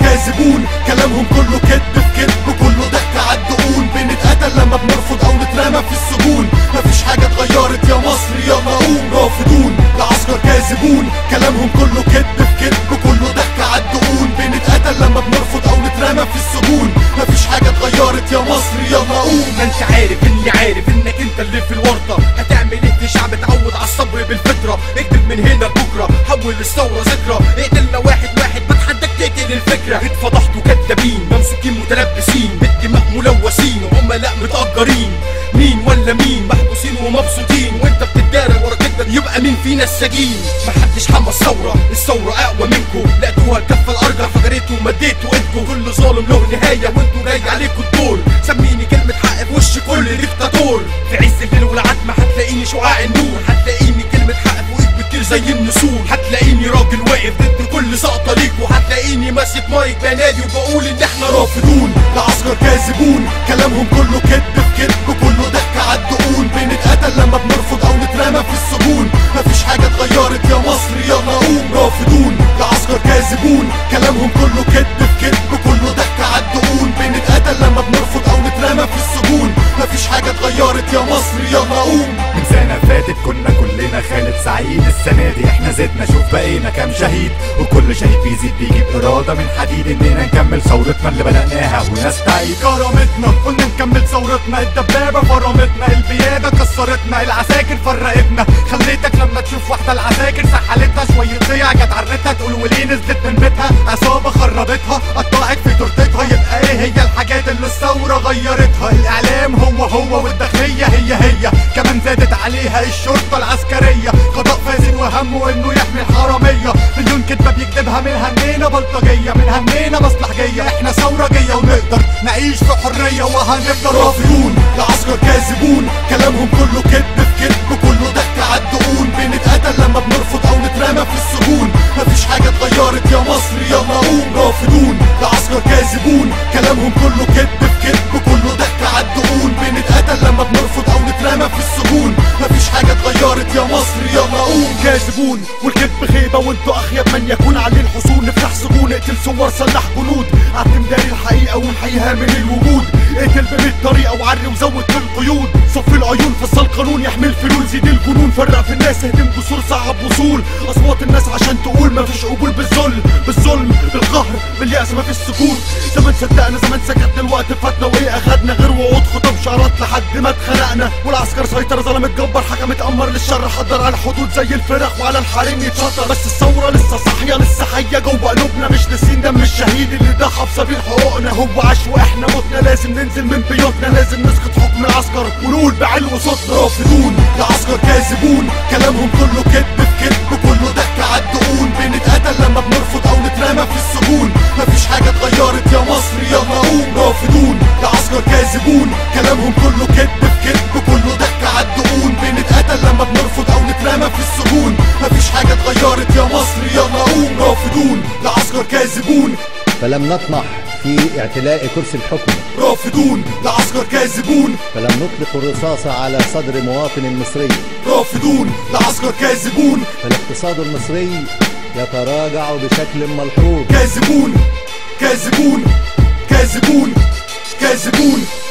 كاذبون كلامهم كله كذب في كذب كله ضحك عالدقون بنتقتل لما بنرفض او نترمى في السجون مفيش حاجة اتغيرت يا مصر يلا قوم رافضون العسكر كاذبون كلامهم كله كذب في كذب كله ضحك عالدقون بنتقتل لما بنرفض او نترمى في السجون مفيش حاجة اتغيرت يا مصر يلا قوم ما انت عارف اني عارف انك انت اللي في الورطة هتعمل ايه في شعب اتعود على الصبر بالفطرة اكتب من هنا لبكرة حول الثورة ذكرى اقتلنا واحد واحد بتحداك تقتل الفكرة اتفضحتوا كدابين ممسوكين متلبسين بالدماء ملوثين وعملاء متأجرين مين ولا مين محبوسين ومبسوطين وانت بتتدارى ورا كدبك يبقى مين فينا السجين محدش حمى الثورة الثورة اقوى منكم لقيتوها الكفة الارجح فجريتوا ومديتوا ايدكم كل ظالم له نهاية وانتوا جاي عليكم الدور سميني كلمة حق في وش كل ديكتاتور في عز الليل والعتمة هتلاقيني شعاع النور هتلاقيني كلمة حق فوقيك بتطير زي النسور هتلاقيني راجل واقف ضد كل سقطة ليكوا هتلاقيني ماسك مايك بنادي وبقول ان احنا رافضون العسكر كاذبون كلامهم كله كذب في كذب كله ضحك عالدقون بنتقتل لما بنرفض او نترمى في السجون مفيش حاجة اتغيرت يا مصر يلا قوم رافضون العسكر كاذبون كلامهم كله كذب في كذب كله ضحك عالدقون بنتقتل لما بنرفض او نترمى في السجون مفيش حاجة اتغيرت يا مصر يلا قوم من سنة فاتت كنا كلنا خالد سعيد السنة دي احنا زدنا شوف بقينا كام شهيد وكل شهيد بيزيد بيجيب إرادة من حديد إننا نكمل ثورتنا اللي بدأناها ونستعيد كرامتنا قلنا نكمل ثورتنا الدبابة فرمتنا البيادة كسرتنا العساكر فرقتنا خليتك لما تشوف واحدة العساكر سحلتها شوية ضيع جت عرتها تقول وليه نزلت من بيتها عصابة خربتها قطعت في تورتتها يبقى ايه هي الحاجات اللي الثورة غيرتها الإعلام هو هو والداخلية هي هي كمان زادت عليها الشرطة العسكرية قضاء فاسد وهمه انه يحمي الحرامية مليون كدبة بيكتبها من همنا بلطجية من همنا مصلحجية احنا ثورة جاية ونقدر نعيش في حرية وهنفضل رافضون العسكر كاذبون كلامهم كله كذب في كذب كله ضحك عالدقون بنتقتل لما بنرفض او نترمى في السجون مفيش حاجة اتغيرت يا مصر يلا قوم رافضون العسكر كاذبون كلامهم كله كذب في كذب كله ضحك عالدقون بنتقتل لما بنرفض او نترمى في السجون مفيش حاجة اتغيرت يا مصر يلا قوم كاذبون والكذب خيبة وانتوا اخيب من يكون عليه الحصول نفتح سجون نقتل صور سلح جنود عتم داري الحقيقة ونحييها من الوجود اقتل بمية طريقة وعري وزود في القيود صف العيون فصل قانون يحمي الفلول زيد الجنون فرق في الناس اهدم جسور صعب وصول اصوات الناس عشان تقول مفيش قبول بالذل بالظلم بالقهر باليأس مفيش سكوت زمان صدقنا زمان سكتنا الوقت فاتنا وايه اخدنا غير وعود خطب شعارات لحد ما اتخنقنا والعسكر سيطر ظلم اتجبر حكم اتأمر للشر حضر على الحدود زي الفرق وعلى الحريم يتشطر بس الثورة لسه صاحية لسه حية جوه قلوبنا مش ناسين دم الشهيد اللي ضحى في سبيل حقوقنا هو عاش واحنا متنا لازم ننزل من بيوتنا لازم نسقط حكم العسكر ونقول بعلو صوتنا رافضون العسكر كاذبون كلامهم كله كذب في كذب كله ضحك عالدقون بنتقتل لما بنرفض او نترمى في السجون مفيش حاجة اتغيرت يا مصر يلا قوم رافضون العسكر كاذبون كلامهم كله كذب في كذب كله ضحك عالدقون بنتقتل لما بنرفض او نترمى في السجون مفيش حاجة اتغيرت يا مصر يلا قوم رافضون العسكر كاذبون فلم نطمح في اعتلاء كرسي الحكم رافضون العسكر كاذبون فلم نطلق الرصاص على صدر مواطن مصري رافضون العسكر كاذبون فالاقتصاد المصري يتراجع بشكل ملحوظ كاذبون كاذبون كاذبون كاذبون